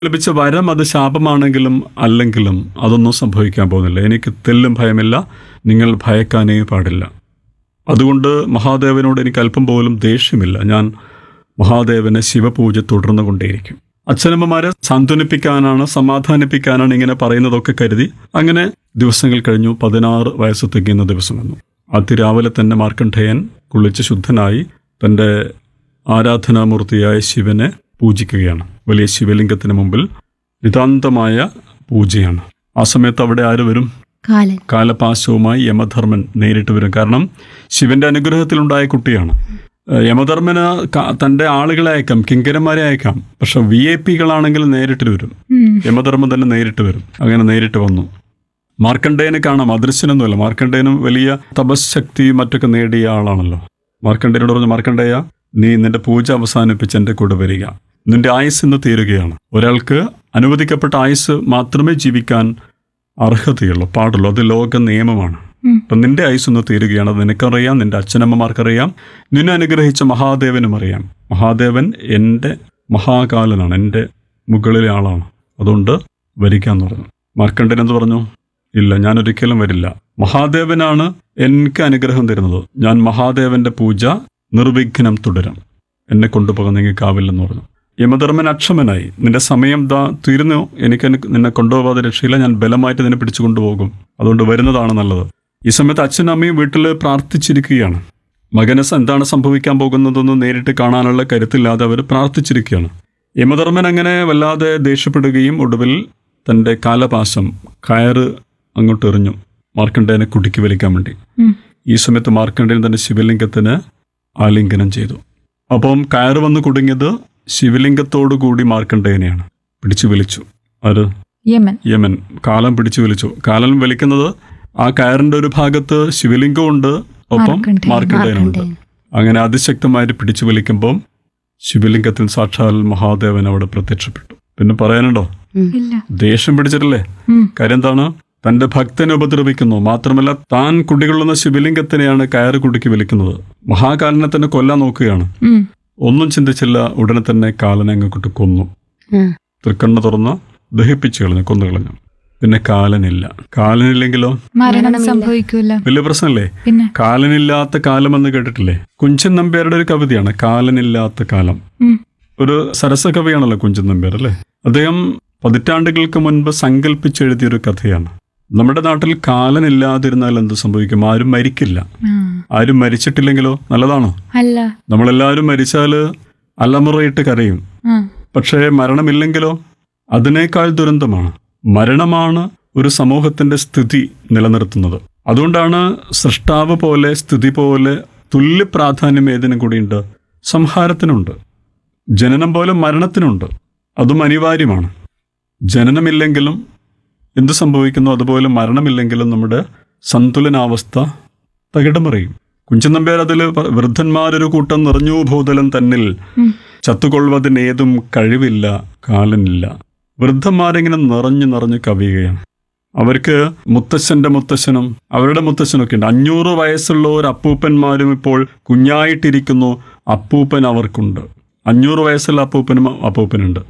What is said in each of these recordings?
ലഭിച്ച വരം അത് ശാപമാണെങ്കിലും അല്ലെങ്കിലും അതൊന്നും സംഭവിക്കാൻ പോകുന്നില്ല എനിക്ക് തെല്ലും ഭയമില്ല നിങ്ങൾ ഭയക്കാനേ പാടില്ല അതുകൊണ്ട് മഹാദേവനോട് എനിക്ക് അല്പം പോലും ദേഷ്യമില്ല ഞാൻ മഹാദേവനെ ശിവപൂജ തുടർന്നു കൊണ്ടേയിരിക്കും അച്ഛനമ്മമാരെ സാന്ത്വനിപ്പിക്കാനാണ് സമാധാനിപ്പിക്കാനാണ് ഇങ്ങനെ പറയുന്നതൊക്കെ കരുതി അങ്ങനെ ദിവസങ്ങൾ കഴിഞ്ഞു പതിനാറ് വയസ്സ് തികയുന്ന ദിവസം വന്നു അതിരാവിലെ തന്നെ മാർക്കണ്ഠേയൻ കുളിച്ച് ശുദ്ധനായി തൻ്റെ ആരാധനാമൂർത്തിയായ ശിവനെ പൂജിക്കുകയാണ് വലിയ ശിവലിംഗത്തിന് മുമ്പിൽ നിതാന്തമായ പൂജയാണ് ആ സമയത്ത് അവിടെ ആര് വരും കാലൻ കാലപാശവുമായി യമധർമ്മൻ നേരിട്ട് വരും കാരണം ശിവന്റെ അനുഗ്രഹത്തിലുണ്ടായ കുട്ടിയാണ് ഏഹ് യമധർമ്മന് ക- തന്റെ ആളുകളെ അയക്കാം കിങ്കരന്മാരെ അയക്കാം പക്ഷെ വി ഐ പികളാണെങ്കിൽ നേരിട്ട് വരും ഉം. യമധർമ്മൻ തന്നെ നേരിട്ട് വരും അങ്ങനെ നേരിട്ട് വന്നു മാർക്കണ്ഡേയനെ കാണാം അദൃശ്യനൊന്നുമല്ല മാർക്കണ്ഡേയനും വലിയ തപശക്തി മറ്റൊക്കെ നേടിയ ആളാണല്ലോ മാർക്കണ്ഡേയനോട് പറഞ്ഞു മാർക്കണ്ഡേയ നീ നിന്റെ പൂജ അവസാനിപ്പിച്ച് എൻ്റെ കൂടെ വരിക നിന്റെ ആയുസ് ഇന്ന് തീരുകയാണ് ഒരാൾക്ക് അനുവദിക്കപ്പെട്ട ആയുസ് മാത്രമേ ജീവിക്കാൻ അർഹതയുള്ളൂ പാടുള്ളൂ അത് ലോക നിയമമാണ് ഉം. അപ്പം നിന്റെ ആയുസ് ഒന്ന് തീരുകയാണ് അത് നിനക്കറിയാം നിന്റെ അച്ഛനമ്മമാർക്കറിയാം നിന്നെ അനുഗ്രഹിച്ച മഹാദേവനും അറിയാം മഹാദേവൻ എൻ്റെ മഹാകാലനാണ് എൻ്റെ മുകളിലെ ആളാണ് അതുകൊണ്ട് വരിക്കാന്ന് പറഞ്ഞു മാർക്കണ്ഡൻ എന്ത് പറഞ്ഞു ഇല്ല ഞാൻ ഒരിക്കലും വരില്ല മഹാദേവനാണ് എനിക്ക് അനുഗ്രഹം തരുന്നത് ഞാൻ മഹാദേവന്റെ പൂജ നിർവിഘ്നം തുടരും എന്നെ കൊണ്ടുപോകാൻ നിങ്ങൾക്കാവില്ലെന്ന് പറഞ്ഞു യമധർമ്മൻ അക്ഷമനായി നിന്റെ സമയം ദാ തീരുന്നു എനിക്ക് എന്നെ- നിന്നെ കൊണ്ടുപോകാതെ രക്ഷയില്ല ഞാൻ ബലമായിട്ട് നിന്നെ പിടിച്ചു കൊണ്ടുപോകും അതുകൊണ്ട് വരുന്നതാണ് നല്ലത് ഈ സമയത്ത് അച്ഛനും അമ്മയും വീട്ടിൽ പ്രാർത്ഥിച്ചിരിക്കുകയാണ് മകന് സ- എന്താണ് സംഭവിക്കാൻ പോകുന്നതെന്ന് നേരിട്ട് കാണാനുള്ള കരുത്തില്ലാതെ അവർ പ്രാർത്ഥിച്ചിരിക്കുകയാണ് യമധർമ്മൻ അങ്ങനെ വല്ലാതെ ദേഷ്യപ്പെടുകയും ഒടുവിൽ തൻ്റെ കാലപാശം കയറ് അങ്ങോട്ട് എറിഞ്ഞു മാർക്കണ്ഡേയനെ കുടുക്കി വലിക്കാൻ വേണ്ടി ഉം. ഈ സമയത്ത് മാർക്കണ്ഡേയൻ തന്റെ ശിവലിംഗത്തിന് ആലിംഗനം ചെയ്തു അപ്പം കയറ് വന്ന് കുടുങ്ങിയത് ശിവലിംഗത്തോടു കൂടി മാർക്കണ്ഡേയനെയാണ് പിടിച്ചു വലിച്ചു അത് യമൻ യമൻ കാലം പിടിച്ചു വലിച്ചു കാലം വലിക്കുന്നത് ആ കയറിന്റെ ഒരു ഭാഗത്ത് ശിവലിംഗമുണ്ട് ഒപ്പം മാർക്കണ്ഡേയൻ. മാർക്കണ്ഡേയനുണ്ട് അങ്ങനെ അതിശക്തമായിട്ട് പിടിച്ചു വലിക്കുമ്പം ശിവലിംഗത്തിൽ സാക്ഷാൽ മഹാദേവൻ അവിടെ പ്രത്യക്ഷപ്പെട്ടു പിന്നെ പറയാനുണ്ടോ ഇല്ല ദേഷ്യം പിടിച്ചിട്ടില്ലേ ഉം. കാര്യം എന്താണ് തന്റെ ഭക്തനെ ഉപദ്രവിക്കുന്നു മാത്രമല്ല താൻ കുടികൊള്ളുന്ന ശിവലിംഗത്തിനെയാണ് കയറ് കുടുക്കി വലിക്കുന്നത് മഹാകാലനെ തന്നെ കൊല്ലാൻ നോക്കുകയാണ് ഉം. ഒന്നും ചിന്തിച്ചില്ല ഉടനെ തന്നെ കാലനെ അങ്ങോട്ട് കൊന്നു തൃക്കണ്ണ തുറന്ന് ദഹിപ്പിച്ചു കളഞ്ഞു കൊന്നു കളഞ്ഞു പിന്നെ കാലനില്ല കാലനില്ലെങ്കിലോ മരണം സംഭവിക്കൂല വലിയ പ്രശ്നമല്ലേ പിന്നെ കാലനില്ലാത്ത കാലം എന്ന് കേട്ടിട്ടില്ലേ കുഞ്ചൻ നമ്പ്യാരുടെ ഒരു കവിതയാണ് കാലനില്ലാത്ത കാലം ഉം. ഒരു സരസ കവിയാണല്ലോ കുഞ്ചൻ നമ്പ്യാർ അല്ലേ അദ്ദേഹം പതിറ്റാണ്ടുകൾക്ക് മുൻപ് സങ്കല്പിച്ചെഴുതിയൊരു കഥയാണ് നമ്മുടെ നാട്ടിൽ കാലനില്ലാതിരുന്നാൽ എന്ത് സംഭവിക്കും ആരും മരിക്കില്ല ആ. ആരും മരിച്ചിട്ടില്ലെങ്കിലോ നല്ലതാണോ അല്ല നമ്മളെല്ലാവരും മരിച്ചാൽ അലമുറയിട്ട് കരയും ആ. പക്ഷേ മരണമില്ലെങ്കിലോ അതിനേക്കാൾ ദുരന്തമാണ് മരണമാണ് ഒരു സമൂഹത്തിന്റെ സ്ഥിതി നിലനിർത്തുന്നത് അതുകൊണ്ടാണ് സൃഷ്ടാവ് പോലെ സ്ഥിതി പോലെ തുല്യ പ്രാധാന്യം ഏതിനും കൂടിയുണ്ട് സംഹാരത്തിനുണ്ട് ജനനം പോലെ മരണത്തിനുണ്ട് അതും അനിവാര്യമാണ് ജനനമില്ലെങ്കിലും എന്ത് സംഭവിക്കുന്നു അതുപോലെ മരണമില്ലെങ്കിലും നമ്മുടെ സന്തുലനാവസ്ഥ തകിടമറിയും കുഞ്ചൻ നമ്പ്യാർ അതിൽ വൃദ്ധന്മാരൊരു കൂട്ടം നിറഞ്ഞു ഭൂതലം തന്നിൽ ഉം. ചത്തുകൊള്ളുവതിനേതും കഴിവില്ല കാലനില്ല വൃദ്ധന്മാരിങ്ങനെ നിറഞ്ഞു നിറഞ്ഞു കവിയുകയാണ് അവർക്ക് മുത്തശ്ശന്റെ മുത്തശ്ശനും അവരുടെ മുത്തശ്ശനൊക്കെ ഉണ്ട് അഞ്ഞൂറ് വയസ്സുള്ള ഒരു അപ്പൂപ്പന്മാരും ഇപ്പോൾ കുഞ്ഞായിട്ടിരിക്കുന്നു അപ്പൂപ്പൻ അവർക്കുണ്ട് അഞ്ഞൂറ് വയസ്സുള്ള അപ്പൂപ്പനും അപ്പൂപ്പനുണ്ട്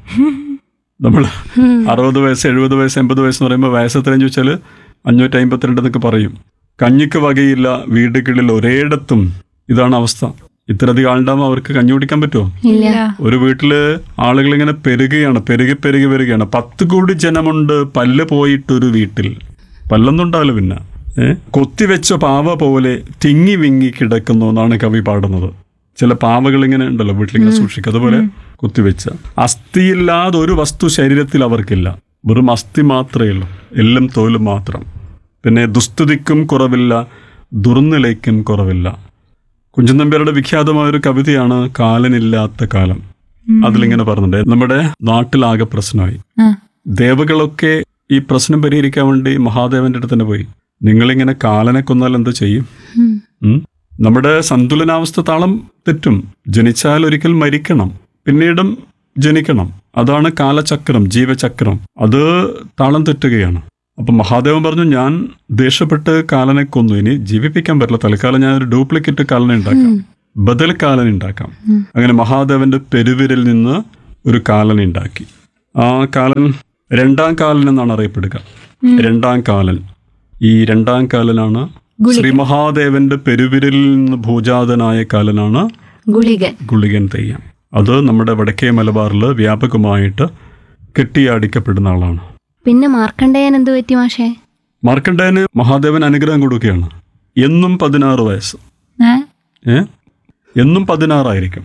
നമ്മൾ അറുപത് വയസ്സ് എഴുപത് വയസ്സ് എൺപത് വയസ്സ് എന്ന് പറയുമ്പോൾ വയസ്സ് എത്രയെന്ന് ചോദിച്ചാൽ അഞ്ഞൂറ്റി അമ്പത്തിരണ്ട് എന്നൊക്കെ പറയും കഞ്ഞിക്ക് വകയില്ല വീടുകളിൽ ഒരേടത്തും ഇതാണ് അവസ്ഥ ഇത്രയധികം ആളുണ്ടാകുമ്പോൾ അവർക്ക് കഞ്ഞി കുടിക്കാൻ പറ്റുമോ ഇല്ല ഒരു വീട്ടില് ആളുകൾ ഇങ്ങനെ പെരുകയാണ് പെരുകി പെരുകി വരികയാണ് പത്ത് കോടി ജനമുണ്ട് പല്ല് പോയിട്ടൊരു വീട്ടിൽ പല്ലൊന്നും ഉണ്ടാവില്ല പിന്നെ ഏ കൊത്തിവെച്ച പാവ പോലെ തിങ്ങി വിങ്ങി കിടക്കുന്നു എന്നാണ് കവി പാടുന്നത് ചില പാവകൾ ഇങ്ങനെ ഉണ്ടല്ലോ വീട്ടിലിങ്ങനെ സൂക്ഷിക്കുക അതുപോലെ കുത്തിവെച്ച അസ്ഥിയില്ലാതെ ഒരു വസ്തു ശരീരത്തിൽ അവർക്കില്ല വെറും അസ്ഥി മാത്രമേ ഉള്ളൂ എല്ലും തോലും മാത്രം പിന്നെ ദുസ്തുതിക്കും കുറവില്ല ദുർനിലയ്ക്കും കുറവില്ല കുഞ്ചൻ നമ്പ്യാരുടെ വിഖ്യാതമായ ഒരു കവിതയാണ് കാലനില്ലാത്ത കാലം അതിലിങ്ങനെ പറഞ്ഞിട്ടുണ്ട് നമ്മുടെ നാട്ടിലാകെ പ്രശ്നമായി ആ. ദേവകളൊക്കെ ഈ പ്രശ്നം പരിഹരിക്കാൻ വേണ്ടി മഹാദേവന്റെ അടുത്ത് തന്നെ പോയി നിങ്ങളിങ്ങനെ കാലനെ കൊന്നാൽ എന്ത് ചെയ്യും ഉം. ഉം? നമ്മുടെ സന്തുലനാവസ്ഥ താളം തെറ്റും ജനിച്ചാൽ ഒരിക്കൽ മരിക്കണം പിന്നീടും ജനിക്കണം അതാണ് കാലചക്രം ജീവചക്രം അത് താളം തെറ്റുകയാണ് അപ്പൊ മഹാദേവൻ പറഞ്ഞു ഞാൻ ദേഷ്യപ്പെട്ട് കാലനെ കൊന്നു ഇനി ജീവിപ്പിക്കാൻ പറ്റില്ല തൽക്കാലം ഞാൻ ഒരു ഡ്യൂപ്ലിക്കേറ്റ് കാലനെ ഉണ്ടാക്കാം ബദൽ കാലനെ ഉണ്ടാക്കാം അങ്ങനെ മഹാദേവന്റെ പെരുവിരിൽ നിന്ന് ഒരു കാലനെ ഉണ്ടാക്കി ആ കാലൻ രണ്ടാം കാലൻ എന്നാണ് അറിയപ്പെടുക രണ്ടാം കാലൻ ഈ രണ്ടാം കാലനാണ് ശ്രീ മഹാദേവന്റെ പെരുവിരലിൽ നിന്ന് ഭൂജാതനായ കാലനാണ് ഗുളികൻ ഗുളികൻ തെയ്യം അത് നമ്മുടെ വടക്കേ മലബാറിൽ വ്യാപകമായിട്ട് കെട്ടിയാടിക്കപ്പെടുന്ന ആളാണ് പിന്നെ മാർക്കണ്ഡേയൻ എന്ത് പറ്റി മാഷേ മാർക്കണ്ഡേയന് മഹാദേവൻ അനുഗ്രഹം കൊടുക്കുകയാണ് എന്നും പതിനാറ് വയസ്സ് ഏ? ഏ എന്നും പതിനാറായിരിക്കും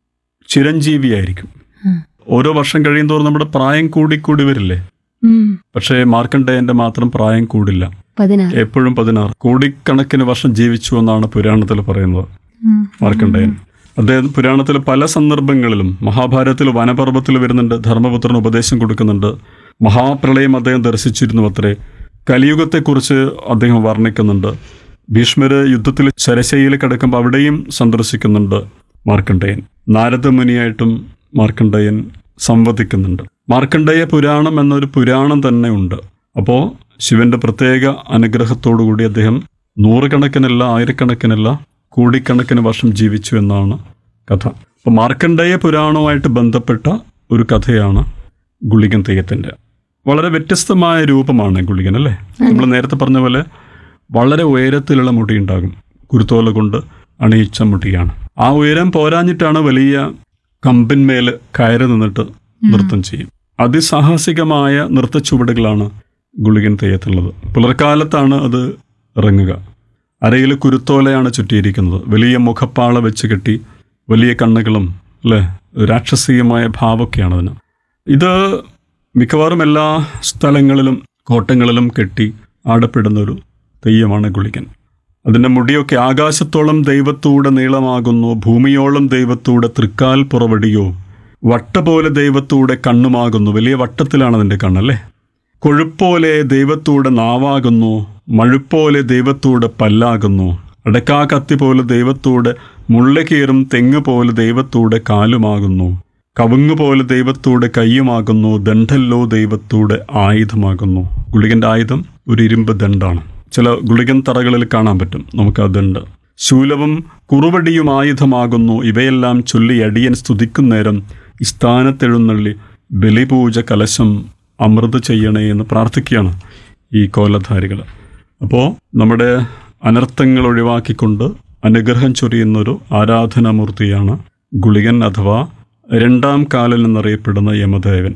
ചിരഞ്ജീവിയായിരിക്കും ഉം. ഓരോ വർഷം കഴിയുന്തോറും നമ്മുടെ പ്രായം കൂടിക്കൂടി വരില്ലേ ഉം. പക്ഷേ മാർക്കണ്ഡേയന്റെ മാത്രം പ്രായം കൂടില്ല പതിനാറ് എപ്പോഴും പതിനാറ് കോടിക്കണക്കിന് വർഷം ജീവിച്ചു എന്നാണ് പുരാണത്തിൽ പറയുന്നത് ഉം. മാർക്കണ്ഡേയൻ അദ്ദേഹം പുരാണത്തിൽ പല സന്ദർഭങ്ങളിലും മഹാഭാരതത്തിൽ വനപർവ്വത്തിൽ വരുന്നുണ്ട് ധർമ്മപുത്രന് ഉപദേശം കൊടുക്കുന്നുണ്ട് മഹാപ്രളയം അദ്ദേഹം ദർശിച്ചിരുന്നു അത്രേ കലിയുഗത്തെക്കുറിച്ച് അദ്ദേഹം വർണ്ണിക്കുന്നുണ്ട് ഭീഷ്മര് യുദ്ധത്തിൽ ശരശയിൽ കിടക്കുമ്പോൾ അവിടെയും സന്ദർശിക്കുന്നുണ്ട് മാർക്കണ്ഡേയൻ നാരദമുനിയായിട്ടും മാർക്കണ്ഡേയൻ സംവദിക്കുന്നുണ്ട് മാർക്കണ്ഡേയ പുരാണം എന്നൊരു പുരാണം തന്നെ ഉണ്ട് അപ്പോൾ ശിവന്റെ പ്രത്യേക അനുഗ്രഹത്തോടുകൂടി അദ്ദേഹം നൂറുകണക്കിനല്ല ആയിരക്കണക്കിനല്ല കോടിക്കണക്കിന് വർഷം ജീവിച്ചു എന്നാണ് കഥ അപ്പോൾ മാർക്കണ്ഡേയ പുരാണവുമായിട്ട് ബന്ധപ്പെട്ട ഒരു കഥയാണ് ഗുളികൻ തെയ്യത്തിൻ്റെ വളരെ വ്യത്യസ്തമായ രൂപമാണ് ഗുളികൻ അല്ലേ നമ്മൾ നേരത്തെ പറഞ്ഞ പോലെ വളരെ ഉയരത്തിലുള്ള മുടി ഉണ്ടാകും കുരുത്തോല കൊണ്ട് അണിയിച്ച മുടിയാണ് ആ ഉയരം പോരാഞ്ഞിട്ടാണ് വലിയ കമ്പിന്മേൽ കയറി നിന്നിട്ട് നൃത്തം ചെയ്യും അതിസാഹസികമായ നൃത്ത ചുവടുകളാണ് ഗുളികൻ തെയ്യത്തുള്ളത് പുലർക്കാലത്താണ് അത് ഇറങ്ങുക അരയിൽ കുരുത്തോലയാണ് ചുറ്റിയിരിക്കുന്നത് വലിയ മുഖപ്പാള വെച്ച് കെട്ടി വലിയ കണ്ണുകളും അല്ലേ രാക്ഷസീയമായ ഭാവമൊക്കെയാണ് അതിന് ഇത് മിക്കവാറും എല്ലാ സ്ഥലങ്ങളിലും കോട്ടങ്ങളിലും കെട്ടി ആടപ്പെടുന്ന ഒരു തെയ്യമാണ് ഗുളികൻ അതിൻ്റെ മുടിയൊക്കെ ആകാശത്തോളം ദൈവത്തൂടെ നീളമാകുന്നു ഭൂമിയോളം ദൈവത്തൂടെ തൃക്കാൽ പുറവടിയോ വട്ട പോലെ ദൈവത്തൂടെ കണ്ണുമാകുന്നു വലിയ വട്ടത്തിലാണ് അതിൻ്റെ കണ്ണല്ലേ കൊഴുപ്പോലെ ദൈവത്തൂടെ നാവാകുന്നു മഴുപ്പോലെ ദൈവത്തൂടെ പല്ലാകുന്നു അടക്കാ കത്തി പോലെ ദൈവത്തൂടെ മുള്ളകീറും തെങ്ങ് പോലെ ദൈവത്തൂടെ കാലുമാകുന്നു കവുങ്ങ് പോലെ ദൈവത്തൂടെ കയ്യുമാകുന്നു ദണ്ഡല്ലോ ദൈവത്തൂടെ ആയുധമാകുന്നു ഗുളികന്റെ ആയുധം ഒരു ഇരുമ്പ് ദണ്ഡാണ് ചില ഗുളികൻ തറകളിൽ കാണാൻ പറ്റും നമുക്ക് ആ ദണ്ഡ് ശൂലവും കുറുവടിയും ആയുധമാകുന്നു ഇവയെല്ലാം ചൊല്ലി അടിയൻ സ്തുതിക്കുന്നേരം ഈ സ്ഥാനത്തെഴുന്നള്ളി ബലിപൂജ കലശം അമൃത് ചെയ്യണേ എന്ന് പ്രാർത്ഥിക്കുകയാണ് ഈ കോലധാരികൾ അപ്പോൾ നമ്മുടെ അനർത്ഥങ്ങൾ ഒഴിവാക്കിക്കൊണ്ട് അനുഗ്രഹം ചൊരിയുന്നൊരു ആരാധനാമൂർത്തിയാണ് ഗുളികൻ അഥവാ രണ്ടാം കാലൻ എന്നറിയപ്പെടുന്ന യമദേവൻ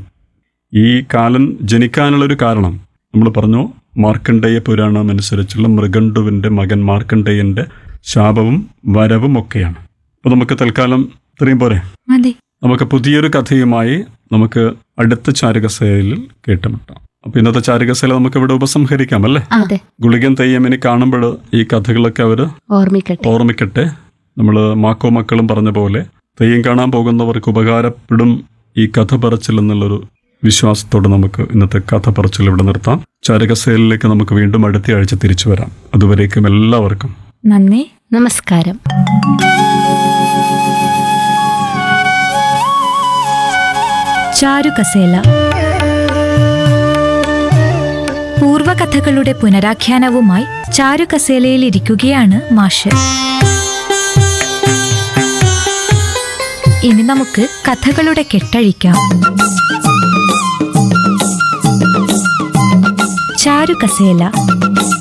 ഈ കാലൻ ജനിക്കാനുള്ളൊരു കാരണം നമ്മൾ പറഞ്ഞു മാർക്കണ്ഡേയ പുരാണം അനുസരിച്ചുള്ള മൃഗണ്ടുവിൻ്റെ മകൻ മാർക്കണ്ഡേയൻ്റെ ശാപവും വരവും ഒക്കെയാണ് അപ്പോൾ നമുക്ക് തൽക്കാലം ഇത്രയും പോരെ മതി നമുക്ക് പുതിയൊരു കഥയുമായി നമുക്ക് അടുത്ത ചാരുകസേലയിൽ കേട്ടുമുട്ടാം അപ്പോൾ ഇന്നത്തെ ചാരുകസേല നമുക്ക് ഇവിടെ ഉപസംഹരിക്കാം അല്ലേ അതെ ഗുളികൻ തെയ്യമിനെ കാണുമ്പോൾ ഈ കഥകളൊക്കെ അവർ ഓർമ്മിക്കട്ടെ ഓർമ്മിക്കട്ടെ നമ്മൾ മാക്കോ മക്കളും പറഞ്ഞ പോലെ തെയ്യം കാണാൻ പോകുന്നവർക്ക് ഉപകാരപ്പെടും ഈ കഥ പറച്ചിൽ എന്നുള്ളൊരു വിശ്വാസത്തോടെ നമുക്ക് ഇന്നത്തെ കഥ പറച്ചിൽ ഇവിടെ നിർത്താം ചാരകസേലിലേക്ക് നമുക്ക് വീണ്ടും അടുത്ത ആഴ്ച തിരിച്ചു വരാം അതുവരേക്കും എല്ലാവർക്കും നന്ദി നമസ്കാരം ചാരുകസേല പൂർവകഥകളുടെ പുനരാഖ്യാനവുമായി ചാരുകസേലയിൽ ഇരിക്കുകയാണ് മാഷ് ഇനി നമുക്ക് കഥകളുടെ കെട്ടഴിക്കാം ചാരുകസേല